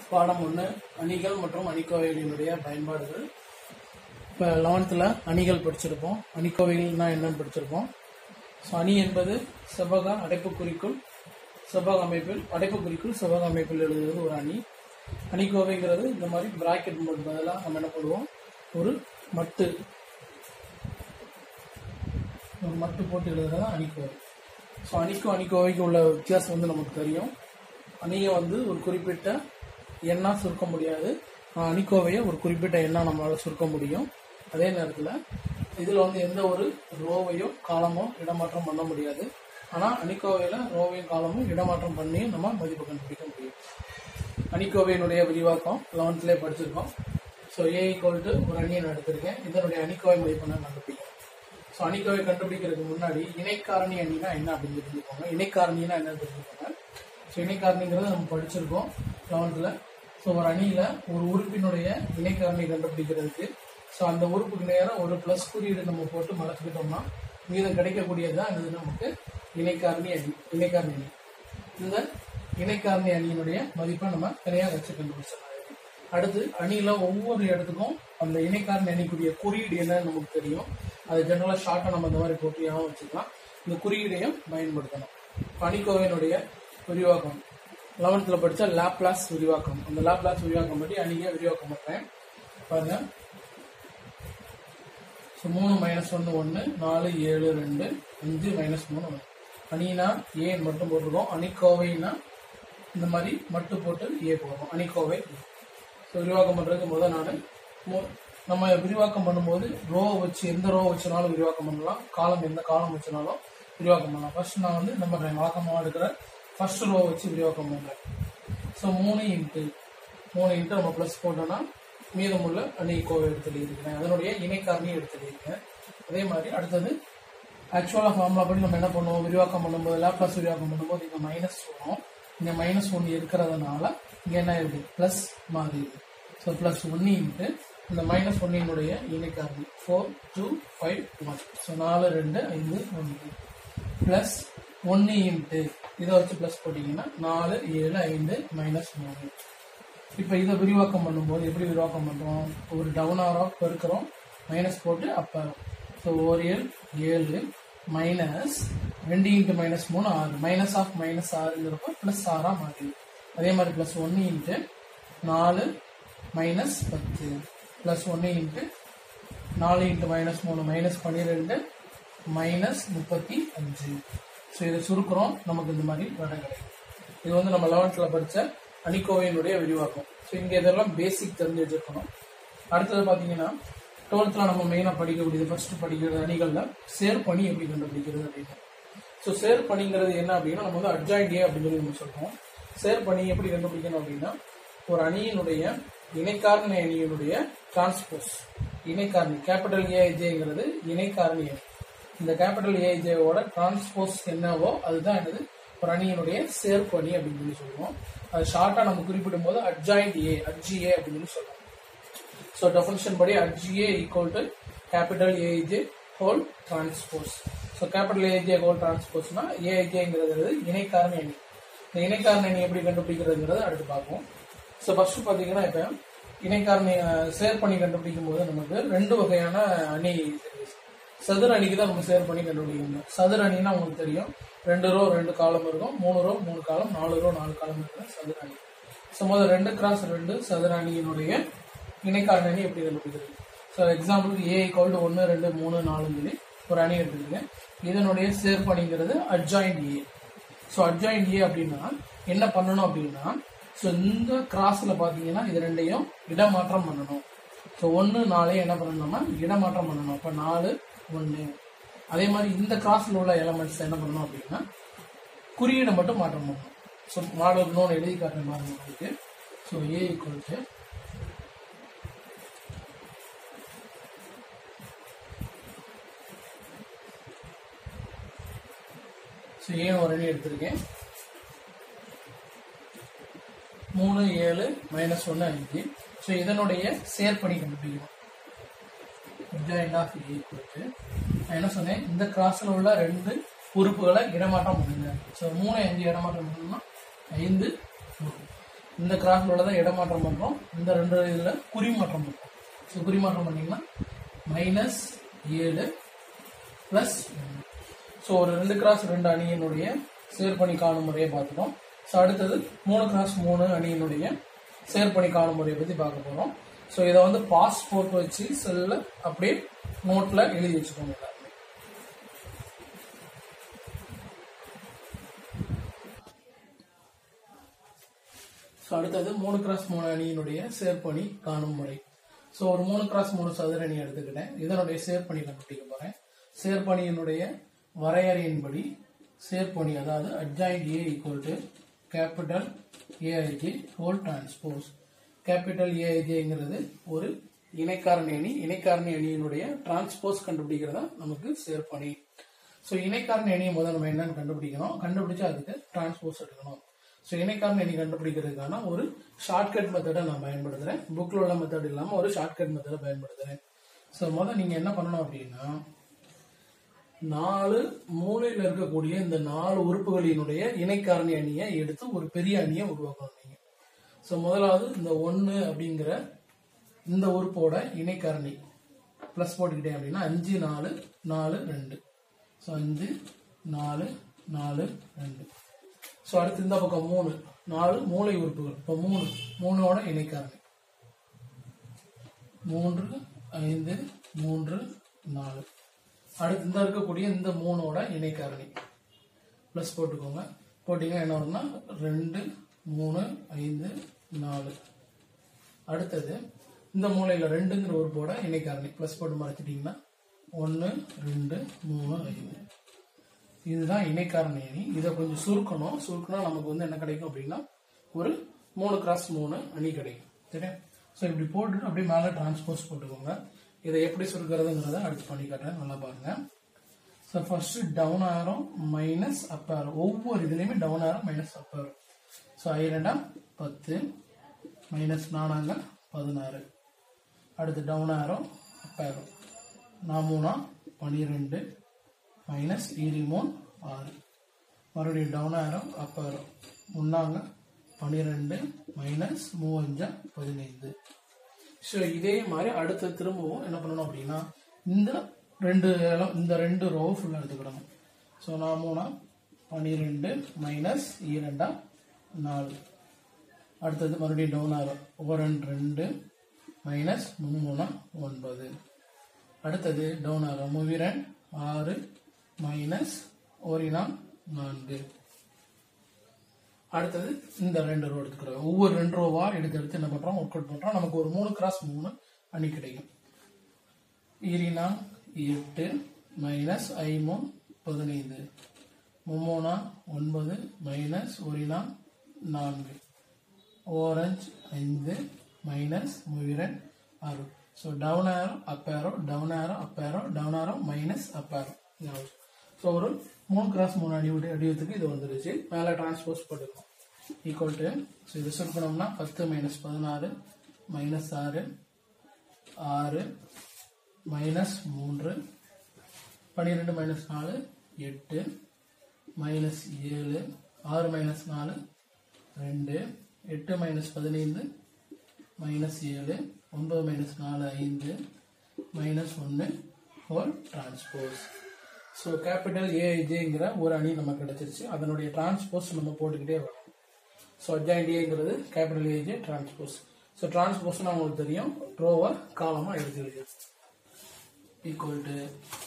பாடம் ஒன்று அணிகள் மற்றும் அணிக்கோவைகளினுடைய பயன்பாடுகள் இப்போ லெவன்த்தில் அணிகள் படிச்சிருப்போம் அணிக்கோவைகள்னா என்னன்னு படிச்சிருப்போம் ஸோ அணி என்பது செவ்வக அடைப்புக்குறிக்குள் செவ்வக அமைப்பில் அடைப்புக்குறிக்குள் செவ்வக அமைப்பில் எழுதுவது ஒரு அணி அணிக்கோவைங்கிறது இந்த மாதிரி பிராக்கெட் போட்டு பதிலாக நம்ம என்ன பண்ணுவோம் ஒரு மட்டு ஒரு மட்டு போட்டு எழுதுறது தான் அணிக்கோவை ஸோ அணிக்கும் அணிக்கோவைக்கும் உள்ள வித்தியாசம் வந்து நமக்கு தெரியும் அணியை வந்து ஒரு குறிப்பிட்ட எண்ணா சுருக்க முடியாது ஆனால் அணிக்கோவையை ஒரு குறிப்பிட்ட எண்ணா நம்மளால சுருக்க முடியும் அதே நேரத்தில் இதில் வந்து எந்த ஒரு ரோவையோ காலமோ இடமாற்றம் பண்ண முடியாது ஆனால் அணிக்கோவையில் ரோவையும் காலமும் இடமாற்றம் பண்ணி நம்ம மதிப்பு கண்டுபிடிக்க முடியும் அணிக்கோவையினுடைய விரிவாக்கம் லெவன்த்லேயே படிச்சிருக்கோம் ஸோ ஏ ஈக்குவல் டு ஒரு அணியை நான் எடுத்திருக்கேன் இதனுடைய அணிக்கோவை மதிப்பு நான் கண்டுபிடிக்கும் ஸோ அணிக்கோவை கண்டுபிடிக்கிறதுக்கு முன்னாடி இணைக்காரணி அணினா என்ன அப்படின்னு தெரிஞ்சுக்கோங்க இணைக்காரணினா என்ன தெரிஞ்சுக்கோங்க ஸோ இணைக்காரணிங்கிறத நம்ம படிச்சிருக்கோம் லெவன்த்தில் ஸோ ஒரு அணியில் ஒரு உறுப்பினுடைய இணைக்காரணி கண்டுபிடிக்கிறதுக்கு ஸோ அந்த உறுப்புக்கு நேரம் ஒரு ப்ளஸ் குறியீடு நம்ம போட்டு மறைச்சிக்கிட்டோம்னா மீதம் கிடைக்கக்கூடியது தான் இது நமக்கு இணைக்காரணி அணி இணைக்காரணி அணி இந்த இணைக்காரணி அணியினுடைய மதிப்பை நம்ம தனியாக வச்சு கண்டுபிடிச்சிடலாம் அடுத்து அணியில ஒவ்வொரு இடத்துக்கும் அந்த இணைக்காரணி அணிக்குரிய குறியீடு என்னன்னு நமக்கு தெரியும் அது ஜெனரலா ஷார்ட்டா நம்ம இந்த மாதிரி போட்டியாகவும் வச்சுக்கலாம் இந்த குறியீடையும் பயன்படுத்தணும் அணிக்கோவையினுடைய விரிவாக்கம் லெவன்த்ல படிச்ச லாப்லாஸ் விரிவாக்கம் அந்த லாப்லாஸ் விரிவாக்கம் பற்றி அணியை விரிவாக்கம் பண்றேன் பாருங்க ஸோ மூணு மைனஸ் ஒன்று ஒன்று நாலு ஏழு ரெண்டு அஞ்சு மைனஸ் மூணு ஒன்று அணினா ஏன் மட்டும் போட்டிருக்கோம் அணிக்கோவைனா இந்த மாதிரி மட்டு போட்டு ஏ போடுறோம் அணிக்கோவை ஸோ விரிவாக்கம் பண்ணுறதுக்கு முதல் நான் நம்ம விரிவாக்கம் பண்ணும்போது ரோ வச்சு எந்த ரோ வச்சுனாலும் விரிவாக்கம் பண்ணலாம் காலம் எந்த காலம் வச்சுனாலும் விரிவாக்கம் பண்ணலாம் ஃபர்ஸ்ட் நான் வந்து நம்ம வழக்கமாக எடுக்கிற ஃபர்ஸ்ட் ரோ வச்சு விரிவாக்கம் பண்ணுறேன் ஸோ மூணு இன்ட்டு மூணு இன்ட்டு நம்ம ப்ளஸ் போட்டோம்னா மீதமுள்ள அணி கோவை எடுத்து இருக்கிறேன் அதனுடைய இணைக்காரணியை எடுத்து இருக்கேன் அதே மாதிரி அடுத்தது ஆக்சுவலாக ஃபார்முலா படி நம்ம என்ன பண்ணுவோம் விரிவாக்கம் பண்ணும்போது லேப்லாஸ் விரிவாக்கம் பண்ணும்போது இங்கே மைனஸ் வரும் இங்கே மைனஸ் ஒன்று இருக்கிறதுனால இங்கே என்ன இருக்கு ப்ளஸ் மாறிடுது ஸோ ப்ளஸ் ஒன்று இன்ட்டு இந்த மைனஸ் ஒன்னினுடைய இணைக்காரணி four two five one so நாலு ரெண்டு ஐந்து ஒன்று ப்ளஸ் ஒன்று இன்ட்டு இதை வச்சு ப்ளஸ் போட்டிங்கன்னா நாலு ஏழு ஐந்து மைனஸ் மூணு இப்போ இதை விரிவாக்கம் பண்ணும்போது எப்படி விரிவாக்கம் பண்ணுறோம் ஒரு டவுன் ஆராக பெருக்கிறோம் மைனஸ் போட்டு அப்போ ஸோ ஒரு ஏழு ஏழு மைனஸ் ரெண்டு இன்ட்டு மைனஸ் மூணு ஆறு மைனஸ் ஆஃப் மைனஸ் ஆறுங்கிறப்ப ப்ளஸ் ஆறாக மாறிடுது அதே மாதிரி ப்ளஸ் ஒன்று இன்ட்டு நாலு மைனஸ் பத்து ப்ளஸ் ஒன்று இன்ட்டு நாலு இன்ட்டு மைனஸ் மூணு மைனஸ் பன்னிரெண்டு மைனஸ் முப்பத்தி அஞ்சு ஸோ இதை சுருக்கிறோம் நமக்கு இந்த மாதிரி விடை கிடைக்கும் இது வந்து நம்ம லெவன்த்தில் படித்த அணிக்கோவையினுடைய விரிவாக்கம் ஸோ இங்கே இதெல்லாம் பேசிக் தெரிஞ்சு வச்சிருக்கணும் அடுத்தது பார்த்தீங்கன்னா டுவெல்த்தில் நம்ம மெயினாக படிக்கக்கூடியது ஃபர்ஸ்ட் படிக்கிறது அணிகளில் சேர்ப்பணி எப்படி கண்டுபிடிக்கிறது அப்படின்னு ஸோ சேர்ப்பணிங்கிறது என்ன அப்படின்னா நம்ம வந்து அட்ஜாயிண்ட் ஏ அப்படின்னு சொல்லி நம்ம சொல்றோம் சேர்ப்பணி எப்படி கண்டுபிடிக்கணும் அப்படின்னா ஒரு அணியினுடைய இணைக்காரணி அணியினுடைய டிரான்ஸ்போஸ் இணைக்காரணி கேபிட்டல் ஏஐஜேங்கிறது இணைக்காரணி அணி இந்த கேபிட்டல் ஏஐஜேவோட டிரான்ஸ்போஸ் என்னவோ அதுதான் என்னது ஒரு அணியினுடைய சேர்ப்பு அணி அப்படின்னு சொல்லி சொல்லுவோம் அது ஷார்ட்டா நம்ம குறிப்பிடும் போது அட்ஜாயிண்ட் ஏ அட்ஜிஏ அப்படின்னு சொல்லி சொல்லுவோம் ஸோ டெஃபினிஷன் படி adj A equal to capital A I J whole transpose so capital A I J whole டிரான்ஸ்போஸ்னா ஏஐஜேங்கிறது இணைக்காரணி அணி இந்த இணைக்காரணி அணி எப்படி கண்டுபிடிக்கிறதுங்கிறத அடுத்து பார்ப்போம் ஸோ ஃபர்ஸ்ட் பார்த்தீங்கன்னா இப்போ இணைக்காரணி சேர் பண்ணி கண்டுபிடிக்கும் போது நமக்கு ரெண்டு வகையான அணி சதுர அணிக்கு தான் நம்ம சேர் பண்ணி கண்டுபிடிக்கணும் சதுர அணின்னா உங்களுக்கு தெரியும் ரெண்டு ரோ ரெண்டு காலம் இருக்கும் மூணு ரோ மூணு காலம் நாலு ரோ நாலு காலம் இருக்கிற சதுர அணி ஸோ முதல் ரெண்டு கிராஸ் ரெண்டு சதுர அணியினுடைய இணைக்காரணி அணி எப்படி கண்டுபிடிக்கிறது ஸோ எக்ஸாம்பிளுக்கு ஏ ஈக்குவல் டு ஒன்று ரெண்டு மூணு நாலுன்னு சொல்லி ஒரு அணி எடுத்துருக்கேன் இதனுடைய சேர்ப்பணிங்கிறது adjoint A so adjoint A அப்படின்னா என்ன பண்ணணும் அப்படின்னா ஸோ இந்த கிராஸ்ல பார்த்தீங்கன்னா இது ரெண்டையும் இடமாற்றம் பண்ணணும் ஸோ ஒன்று நாளையும் என்ன பண்ணணும்னா இடமாற்றம் பண்ணணும் அப்போ நாலு ஒன்று அதே மாதிரி இந்த கிராஸ்ல உள்ள எலமெண்ட்ஸ் என்ன பண்ணணும் அப்படின்னா குறியீடை மட்டும் மாற்றம் பண்ணணும் ஸோ மாடல் இன்னொன்று எழுதி காட்டுற மாதிரி உங்களுக்கு so A equal to so ஏன் ஒரு அணி எடுத்திருக்கேன் மூணு ஏழு மைனஸ் ஒன்று அஞ்சு ஸோ இதனுடைய சேர்ப்பணி கண்டுபிடிக்கணும் ஜாயின் ஆஃப் ஈக்குவல் நான் என்ன சொன்னேன் இந்த கிராஸில் உள்ள ரெண்டு உறுப்புகளை இடமாற்றம் பண்ணுங்க ஸோ மூணு அஞ்சு இடமாற்றம் பண்ணணும்னா ஐந்து மூணு இந்த கிராஸ்ல உள்ளதை இடமாற்றம் பண்றோம் இந்த ரெண்டு இதுல குறிமாற்றம் பண்றோம் ஸோ குறிமாற்றம் பண்ணீங்கன்னா மைனஸ் ஏழு பிளஸ் ஸோ ஒரு ரெண்டு கிராஸ் ரெண்டு அணியினுடைய சேர்ப்பணி காணும் முறையை பார்த்துட்டோம் ஸோ அடுத்தது மூணு கிராஸ் மூணு அணியினுடைய சேர்ப்பணி காணும் முறையை பற்றி பார்க்க போகிறோம் ஸோ இதை வந்து பாஸ்போர்ட் வச்சு செல்ல அப்படியே நோட்டில் எழுதி வச்சுக்கோங்க எல்லாருமே ஸோ அடுத்தது மூணு கிராஸ் மூணு அணியினுடைய சேர்ப்பணி காணும் முறை ஸோ ஒரு மூணு கிராஸ் மூணு சதுர அணி எடுத்துக்கிட்டேன் இதனுடைய சேர்ப்பணி கண்டுபிடிக்க போறேன் சேர்ப்பணியினுடைய வரையறையின்படி சேர்ப்பணி அதாவது adjoint A equal to capital A I G whole transpose capital ஏஐஜிங்கிறது ஒரு இணைக்காரணி அணி இணைக்காரணி அணியினுடைய டிரான்ஸ்போஸ் கண்டுபிடிக்கிறதா நமக்கு சேர்ப்பணி ஸோ இணைக்காரணி அணியை முதல்ல நம்ம என்னன்னு கண்டுபிடிக்கணும் கண்டுபிடிச்சு அதுக்கு டிரான்ஸ்போஸ் எடுக்கணும் ஸோ இணைக்காரணி அணி கண்டுபிடிக்கிறதுக்கான ஒரு ஷார்ட்கட் மெத்தடை நான் பயன்படுத்துறேன் புக்கில் உள்ள மெத்தட் இல்லாமல் ஒரு ஷார்ட்கட் மெத்தடை பயன்படுத்துறேன் ஸோ முதல்ல நீங்கள் என்ன பண்ணணும் அப்படின்னா நாலு மூலையில் இருக்கக்கூடிய இந்த நாலு உறுப்புகளினுடைய இணைக்காரணி அணியை எடுத்து ஒரு பெரிய அணியை உருவாக்கணும் நீங்க ஸோ முதலாவது இந்த ஒன்று அப்படிங்கிற இந்த உறுப்போட இணைக்காரணி ப்ளஸ் போட்டுக்கிட்டேன் அப்படின்னா அஞ்சு நாலு நாலு ரெண்டு ஸோ அஞ்சு நாலு நாலு ரெண்டு ஸோ அடுத்து இந்த பக்கம் மூணு நாலு மூளை உறுப்புகள் இப்போ மூணு மூணோட இணைக்காரணி மூன்று ஐந்து மூன்று நாலு அடுத்து இந்த இருக்கக்கூடிய இந்த மூணோட இணைக்காரணி ப்ளஸ் போட்டுக்கோங்க போட்டிங்கன்னா என்ன வரும்னா ரெண்டு மூணு ஐந்து நாலு அடுத்தது இந்த மூலையில் ரெண்டுங்கிற உறுப்போட இணைக்காரணி ப்ளஸ் போட்டு மறைச்சிட்டிங்கன்னா ஒன்று ரெண்டு மூணு ஐந்து இதுதான் இணைக்காரணி அணி இதை கொஞ்சம் சுருக்கணும் சுருக்கினா நமக்கு வந்து என்ன கிடைக்கும் அப்படின்னா ஒரு மூணு கிராஸ் மூணு அணி கிடைக்கும் சரியா ஸோ இப்படி போட்டு அப்படியே மேலே டிரான்ஸ்போஸ் போட்டுக்கோங்க இதை எப்படி சுருக்கிறதுங்கிறத அடுத்து பண்ணி காட்டுறேன் நல்லா பாருங்க so first down arrow minus up arrow ஒவ்வொரு இதுலையுமே டவுன் ஆரம் மைனஸ் அப் ஆரம் ஸோ ஐ ரெண்டாம் பத்து மைனஸ் நானாங்க பதினாறு அடுத்து டவுன் ஆரம் அப் ஆரம் நான் மூணா பனிரெண்டு மைனஸ் ஈரிமோன் ஆறு மறுபடியும் டவுன் ஆரம் அப் ஆரம் முன்னாங்க பன்னிரெண்டு மைனஸ் மூவஞ்சா பதினைந்து ஸோ இதே மாதிரி அடுத்த திரும்பவும் என்ன பண்ணணும் அப்படின்னா இந்த ரெண்டு இடம் இந்த ரெண்டு ரோ ஃபுல்லாக எடுத்துக்கிடணும் ஸோ நான் மூணா பன்னிரெண்டு மைனஸ் இரண்டா நாலு அடுத்தது மறுபடியும் டவுன் ஆகும் ஒரு ரெண்டு மைனஸ் மூணா ஒன்பது அடுத்தது டவுன் ஆகும் மூவிரன் ஆறு மைனஸ் ஓரினா நான்கு அடுத்தது இந்த ரெண்டு ரோ எடுத்துக்கிறோம் ஒவ்வொரு ரெண்டு ரோவா எடுத்து எடுத்து என்ன பண்றோம் ஒர்க் அவுட் பண்றோம் நமக்கு ஒரு மூணு கிராஸ் மூணு அணி கிடைக்கும் ஈரினா எட்டு மைனஸ் ஐமூன் பதினைந்து மும்மூனா ஒன்பது மைனஸ் ஒரினா நான்கு ஓரஞ்சு ஐந்து மைனஸ் முவிரன் ஆறு so down arrow up arrow down arrow up arrow down arrow minus up arrow so ஒரு மூணு கிராஸ் மூணு அடி விட்டு அடிவத்துக்கு இது வந்துருச்சு மேலே டிரான்ஸ்போஸ் போட்டுக்கணும் ஈக்குவல் டு ஸோ இது செட் பண்ணோம்னா பத்து மைனஸ் பதினாறு மைனஸ் ஆறு ஆறு மைனஸ் மூன்று பன்னிரெண்டு மைனஸ் நாலு எட்டு மைனஸ் ஏழு ஆறு மைனஸ் நாலு ரெண்டு எட்டு மைனஸ் பதினைந்து மைனஸ் ஏழு ஒன்பது மைனஸ் நாலு ஐந்து மைனஸ் ஒன்று ஹோல் டிரான்ஸ்போஸ் ஸோ கேபிட்டல் ஏஐஜேங்கிற ஒரு அணி நமக்கு கிடைச்சிருச்சு அதனுடைய டிரான்ஸ்போஸ் நம்ம போட்டுக்கிட்டே வரோம் ஸோ அட்ஜாயிண்ட் ஏங்கிறது கேபிட்டல் ஏஜே டிரான்ஸ்போஸ் ஸோ டிரான்ஸ்போஸ்னா உங்களுக்கு தெரியும் ரோவை காலமாக எடுத்து எழுதிடும் ஈக்குவல் டு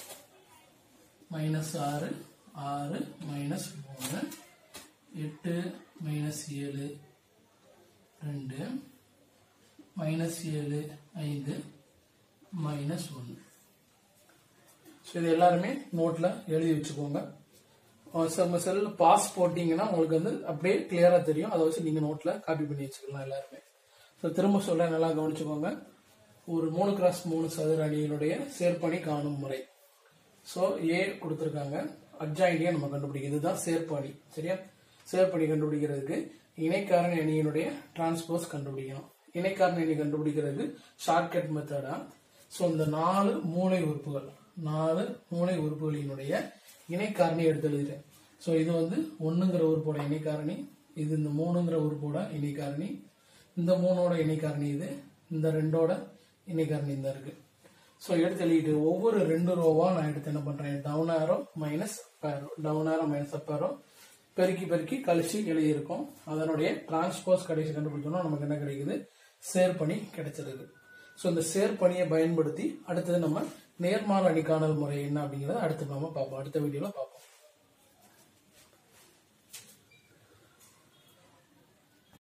மைனஸ் ஆறு ஆறு மைனஸ் மூணு எட்டு மைனஸ் ஏழு ரெண்டு மைனஸ் ஏழு ஐந்து மைனஸ் ஒன்று ஸோ இது எல்லாருமே நோட்டில் எழுதி வச்சுக்கோங்க நம்ம செல் பாஸ் போட்டிங்கன்னா உங்களுக்கு வந்து அப்படியே கிளியராக தெரியும் அதை வச்சு நீங்கள் நோட்டில் காப்பி பண்ணி வச்சுக்கலாம் எல்லாருமே ஸோ திரும்ப சொல்ல நல்லா கவனிச்சுக்கோங்க ஒரு மூணு கிராஸ் மூணு சதுர அணியினுடைய சேர்ப்பணி காணும் முறை ஸோ ஏ கொடுத்துருக்காங்க அட்ஜாயிண்டியை நம்ம கண்டுபிடிக்கும் இதுதான் சேர்ப்பணி சரியா சேர்ப்பணி கண்டுபிடிக்கிறதுக்கு இணைக்காரணி அணியினுடைய டிரான்ஸ்போஸ் கண்டுபிடிக்கணும் இணைக்காரணி அணி கண்டுபிடிக்கிறதுக்கு ஷார்ட்கட் மெத்தடா ஸோ இந்த நாலு மூளை உறுப்புகள் நாலு மூளை உறுப்புகளினுடைய இணைக்காரணி எடுத்து எழுதுறேன் ஸோ இது வந்து ஒன்றுங்கிற உறுப்போட இணைக்காரணி இது இந்த மூணுங்கிற உறுப்போட இணைக்காரணி இந்த மூணோட இணைக்காரணி இது இந்த ரெண்டோட இணைக்காரணி இந்த இருக்கு ஸோ எடுத்து எழுதிட்டு ஒவ்வொரு ரெண்டு ரோவா நான் எடுத்து என்ன பண்றேன் டவுன் ஆரோ மைனஸ் பேரோ டவுன் ஆரோ மைனஸ் அப்பாரோ பெருக்கி பெருக்கி கழிச்சு எழுதியிருக்கோம் அதனுடைய டிரான்ஸ்போஸ் கடைசி கண்டுபிடிச்சோம்னா நமக்கு என்ன கிடைக்குது சேர்ப்பணி கிடைச்சிருக்கு ஸோ இந்த சேர்ப்பணியை பயன்படுத்தி அடுத்தது நம்ம நேர்மாறு அணிக்காணல் முறை என்ன அப்படிங்கிறத அடுத்து நம்ம பார்ப்போம் அடுத்த வீடியோல பார்ப்போம்